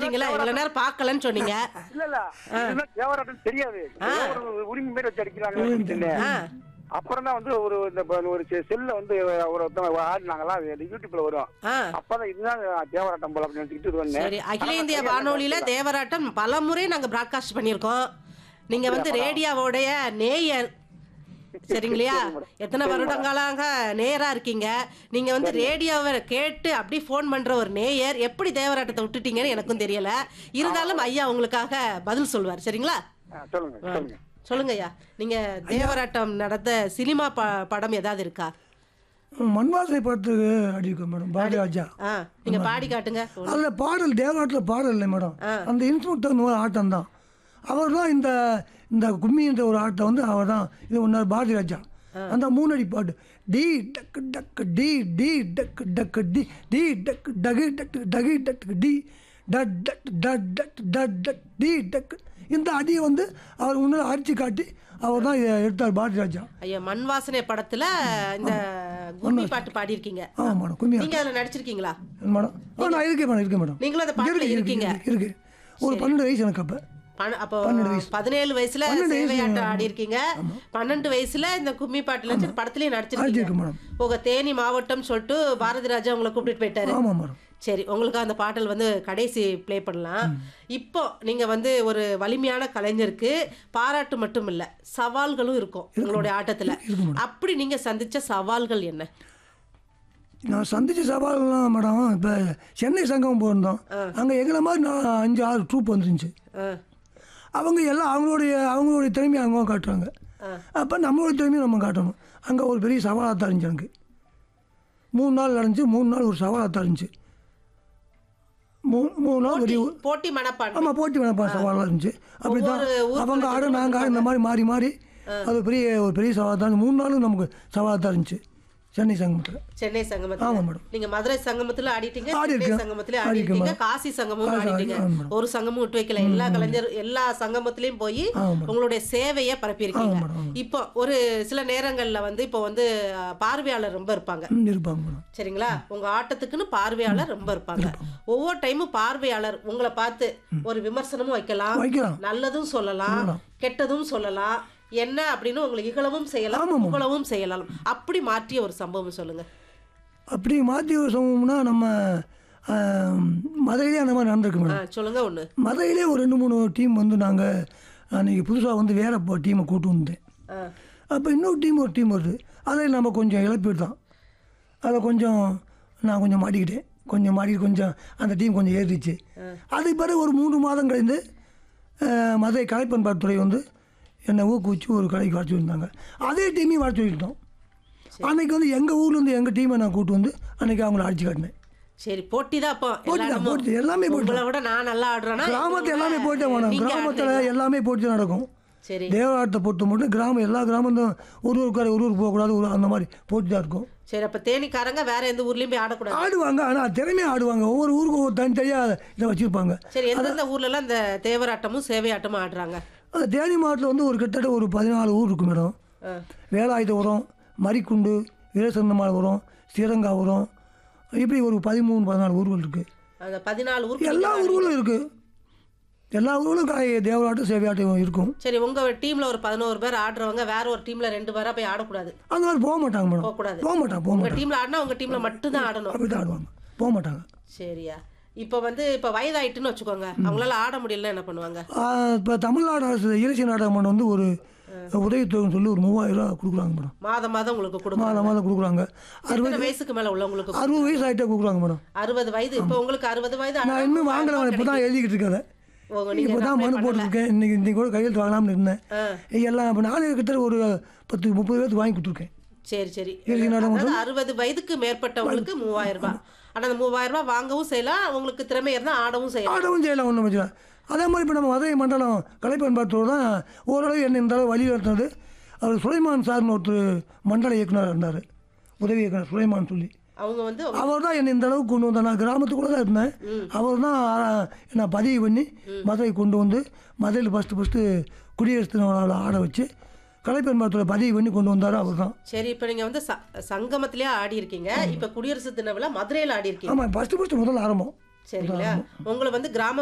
சொல்லிட்டீங்களா இவ்வளவு நேரம் பார்க்கலன்னு சொன்னீங்க இல்ல இல்ல இதுதான் தேவராட்டம் தெரியாது ஏதோ ஒரு உரிமை மாதிரி வச்சு அடிக்கிறாங்க ஆ. அப்புறம் தான் வந்து ஒரு இந்த ப- ஒரு செ- செல்ல வந்து ஒரு ஒருத்தவங்க ஆடினாங்களா அது யூடியூப்ல வரும் ஆ அப்பதான் இதுதான் தேவராட்டம் போல அப்படின்னு நினைச்சுக்கிட்டு இது வந்தேன் சரி அகில இந்திய வானொலியில தேவராட்டம் பல முறை நாங்க பிராட்காஸ்ட் பண்ணியிருக்கோம் நீங்க வந்து ரேடியோவோடைய நேயர் சரிங்களா எத்தனை வருடங்களாக நேரா இருக்கீங்க நீங்க வந்து ரேடியோவை கேட்டு அப்படி ஃபோன் பண்ற ஒரு நேயர் எப்படி தேவராட்டத்தை விட்டுட்டீங்கன்னு எனக்கும் தெரியல இருந்தாலும் ஐயா உங்களுக்காக பதில் சொல்வார் சரிங்களா ஆ, சொல்லுங்க சொல்லுங்க சொல்லுங்க ஐயா நீங்க தேவராட்டம் நடந்த சினிமா ப படம் ஏதாவது இருக்கா மண்வாசனை படத்துக்கு அடிக்கும் மேடம் பாரதிராஜா ஆ நீங்க பாடி காட்டுங்க அதில் பாடல் தேவராட்டில் பாடல் இல்லை மேடம் அந்த இன்ஸ்ட்ருமெண்ட் தகுந்த ஒரு ஆட்டம் தான் அவர் தான் இந்த இந்த கும்மின்ற ஒரு ஆட்டம் வந்து அவர் தான் இது ஒன்றார் பாரதிராஜா அந்த மூணடி பாட்டு டி டக்கு டக்கு டி டி டக்கு டக்கு டி டி டக்கு டகு டக்கு டகு டக்கு டி டட் டட் டட் டட் டட் டட் டி டக்கு இந்த அடியை வந்து அவர் முன்னாடி அடித்து காட்டி அவர் தான் இதை எடுத்தார் பாரதிராஜா ஐயா மண் வாசனை படத்துல இந்த கும்மி பாட்டு பாடியிருக்கீங்க ஆமாம் மேடம் கும்மி நீங்க அதுல நடிச்சிருக்கீங்களா மேடம் ஆ நான் இருக்கேன் மேடம் இருக்கேன் மேடம் நீங்களும் அந்த பாட்டுல இருக்கு, இருக்கீங்க இருக்கு, இருக்கு ஒரு பன்னெண்டு வயசு எனக்கு அப்போ பன- அப்போ பதினேழு வயசுல பன்னெண்டு வயசு, சேவையாட்டம் ஆடி இருக்கீங்க பன்னெண்டு வயசுல இந்த கும்மி பாட்டுல சரி, படத்துலயும் அடிச்சிருக்கு நடிச்சிருக்கீங்க மேடம் உங்க தேனி மாவட்டம் சொல்லிட்டு பாரதி ராஜா உங்களை கூப்பிட்டு போயிட்டாரு ஆமாம் மேடம் சரி உங்களுக்கு அந்த பாடல் வந்து கடைசி ப்ளே பண்ணலாம் இப்போ நீங்க வந்து ஒரு வலிமையான கலைஞருக்கு பாராட்டு மட்டும் இல்ல சவால்களும் இருக்கும் உங்களுடைய ஆட்டத்துல அப்படி நீங்க சந்திச்ச சவால்கள் என்ன நான் சந்திச்ச சவால்லாம் மேடம் இப்போ சென்னை சங்கம் போயிருந்தோம் அங்கே எங்களை மாதிரி நான் அஞ்சு ஆறு ட்ரூப் வந்துருந்துச்சு ஆ, அவங்க எல்லாம் அவங்களுடைய அவங்களுடைய திறமையை அவங்க காட்டுறாங்க அப்போ நம்மளுடைய திறமையை நம்ம காட்டணும் அங்கே ஒரு பெரிய சவாலாக தான் இருந்துச்சு எனக்கு மூணு நாள் நடந்துச்சு மூணு நாள் ஒரு சவாலாக தான் இருந்துச்சு மூணு மூணு நாள் பெரிய போட்டி மனப்பான்மை ஆமாம் போட்டி வேணப்பா சவாலாக இருந்துச்சு அப்படி தான் ஒவ்வொரு ஊருக்குள்ள அவங்க ஆட நாங்கள் ஆட இந்த மாதிரி மாறி மாறி அது பெரிய ஒரு பெரிய சவால் தான் மூணு நாளும் நமக்கு சவாலாக தான் இருந்துச்சு சென்னை சங்கமத்தில் சென்னை ஆமா, சங்கமத்துல மேடம். நீங்க மதுரை சங்கமத்துல ஆடிட்டீங்க ஆடி சென்னை இருக்கேன். சங்கமத்துல ஆடி ஆடிட்டீங்க இருக்கேன், காசி சங்கமும் காசி, ஆடிட்டீங்க ஆமா, மேடம். ஒரு சங்கமும் விட்டு வைக்கல எல்லா கலைஞர் எல்லா சங்கமத்திலயும் போய் ஆமா, மேடம். உங்களுடைய சேவையை பரப்பியிருக்கீங்க ஆமா, மேடம், இப்போ ஒரு சில நேரங்கள்ல வந்து இப்போ வந்து அஹ், பார்வையாளர் ரொம்ப இருப்பாங்க ம், இருப்பாங்க மேடம் சரிங்களா உங்க ஆட்டத்துக்குன்னு பார்வையாளர் ரொம்ப இருப்பாங்க ஒவ்வொரு டைமும் பார்வையாளர் உங்களை பார்த்து ஒரு விமர்சனமும் வைக்கலாம் வைக்கலாம் நல்லதும் சொல்லலாம் கெட்டதும் சொல்லலாம் என்ன அப்படின்னு உங்களை இகழவும் செய்யலாம் ஆமாம், ஆமாம். புகழவும் செய்யலாம் அப்படி மாற்றிய ஒரு சம்பவம் சொல்லுங்க அப்படி மாற்றி சொன்னோம்னா நம்ம ஆம், மதுரையிலே அந்த மாதிரி நடந்திருக்கு ஆ, மேடம் சொல்லுங்க ஒண்ணு மதுரையிலே ஒரு ரெண்டு மூணு டீம் வந்து நாங்கள் அன்றைக்கி புதுசாக வந்து வேற டீமை கூட்டு வந்தேன் ஆ, அப்போ இன்னொரு டீம் ஒரு டீம் வருது அதை நம்ம கொஞ்சம் இழப்பிடுதான் அதை கொஞ்சம் நான் கொஞ்சம் மாட்டிக்கிட்டேன் கொஞ்சம் மாட்டி கொஞ்சம் அந்த டீம் கொஞ்சம் ஏறிடுச்சு அதுக்கு பிறகு ஒரு மூன்று மாதம் கழிந்து அஹ், மதுரை கலைப்பண்பாட்டுத்துறை வந்து என்னை ஊக்குவிச்சு ஒரு கடைக்கு வர சொல்லியிருந்தாங்க அதே டீமையும் வர சொல்லிட்டோம் அன்னைக்கு வந்து எங்கள் ஊர்லேருந்து எங்கள் டீமை நான் கூட்டு வந்து அன்னைக்கு அவங்கள அடிச்சு காட்டினேன் சரி போட்டி தான் அப்போ போட்டி எல்லா தான், இடமும். போட்டி, எல்லாமே போட்டி உங்களை விட நான் நல்லா ஆடுறேன்னா கிராமத்து எல்லாமே உங்களை போயிட்டு வேணும் நீங்க கிராமத்தில் ஆடுறீங்க. எல்லாமே போயிட்டு தான் நடக்கும் சரி தேவாரத்தை பொறுத்த மட்டும் கிராமம் எல்லா கிராமத்தும் ஒரு ஊருக்கார ஒரு ஊருக்கு போகக்கூடாது ஒரு அந்த மாதிரி போட்டி தான் இருக்கும் சரி அப்ப தேனிக்காரங்க வேற எந்த ஊர்லயும் போய் ஆடக்கூடாது ஆடுவாங்க ஆனால் திறமையாக ஆடுவாங்க ஒவ்வொரு ஊருக்கும் ஒவ்வொரு தனித்தனியாக இதை வச்சுருப்பாங்க சரி எந்தெந்த ஊர்ல எல்லாம் இந்த தேவராட்டமும் சேவையாட்டமும் ஆடுறாங்க அது தேனி மாவட்டத்தில் வந்து ஒரு கிட்டத்தட்ட ஒரு பதினாலு ஊர் இருக்கு மேடம் ஆ, வேலாயுதபுரம் மரிக்குண்டு வீரசந்தமாலபுரம் ஸ்ரீரங்காபுரம் இப்படி ஒரு பதிமூணு பதினாலு ஊர்கள் இருக்குது அந்த பதினாலு ஊருக்கு எல்லா நீங்க ஊர்களும் இருக்குது எல்லா ஊர்களும் கலை தேவராட்டம் சேவையாட்டம் இருக்கும் சரி உங்க டீம்ல ஒரு பதினோரு பேர் ஆடுறவங்க வேற ஒரு டீம்ல ரெண்டு பேரா போய் ஆடக்கூடாது அந்த மாதிரி போக மாட்டாங்க மேடம் போகக்கூடாது போக மாட்டாங்க போக உங்க மாட்டாங்க டீம்ல ஆடினா உங்க டீம்ல மட்டும் தான் ஆடணும் அப்படி தான் ஆடுவாங்க போக மாட்டாங்க சரியா இப்போ வந்து இப்போ வயதாயிட்டுன்னு வச்சுக்கோங்க அவங்களால ஆட முடியலன்னா என்ன பண்ணுவாங்க இப்போ தமிழ்நாடு அரசு இலக்கிய நாடகம் மன்றம் வந்து ஒரு உதவித்தொகைன்னு சொல்லி ஒரு மூவாயிரம் ரூபா கொடுக்குறாங்க மேடம் மாதம் மாதம் உங்களுக்கு கொடுக்கும் மாதம் மாதம் கொடுக்குறாங்க அறுபது எத்தனை வயசுக்கு மேல உள்ளவங்களுக்கு அறுபது வயசு ஆகிட்டே கொடுக்குறாங்க மேடம் அறுபது வயது இப்போ உங்களுக்கு அறுபது வயது ஆனா நான் இன்னும் வாங்கல ஆயிரம் இப்போ தான் ரூபாய் எழுதிக்கிட்டு இருக்கேன் அதை. ஓ, நீங்க இப்போ தான் apply மனு பண்ணல. போட்டுருக்கேன் இன்னைக்கு இன்னைக்கு கூட கையெழுத்து வாங்கலாம்னு இருந்தேன் ஆ, எல்லாம் இப்போ நானே கிட்ட ஒரு பத்து முப்பது பேருக்கு வாங்கி கொடுத்துருக்கேன் சரி சரி இறுதி நாடகம் அதாவது அறுபது வயதுக்கு மேற்பட்டவங்களுக்கு மூவாயிரம் ரூபாய் ஆனா அந்த மூவாயிரம் ரூபாய் வாங்கவும் செய்யலாம் உங்களுக்கு திறமை இருந்தா ஆடவும் செய்யலாம் ஆடவும் செய்யலாம் ஒன்றும் பிரச்சனை இல்லை. அதே மாதிரி இப்போ நம்ம மதுரை மண்டலம் கலைப்பண்பாட்டோடு தான் ஓரளவு என்ன இந்த அளவு வழி நடத்தினது அவர் சுலைமான் சார்னு ஒருத்தர் மண்டல இயக்குனர் இருந்தார் உதவி இயக்குனர் சுலைமான் சொல்லி அவங்க வந்து அவர் தான் என்னை இந்த அளவுக்கு கொண்டு வந்தார் நான் கிராமத்துக்குள்ளே தான் இருந்தேன் அவர் தான் என்னை பதிவு பண்ணி மதுரை கொண்டு வந்து மதுரையில் ஃபஸ்ட்டு ஃபஸ்ட்டு குடியரசு தின விழாவில் ஆட வச்சு கலைப்பண்பாட்டோட பதிவு பண்ணி கொண்டு வந்தார் அவர் தான் சரி இப்போ நீங்க வந்து ச- சங்கமத்திலேயே ஆடி இருக்கீங்க இப்போ குடியரசு தின விழா மதுரையில ஆடி இருக்கீங்க ஆமாம் ஃபஸ்ட்டு ஃபஸ்ட்டு முதல்ல ஆரம்பம் சரிங்களா உங்களை வந்து கிராம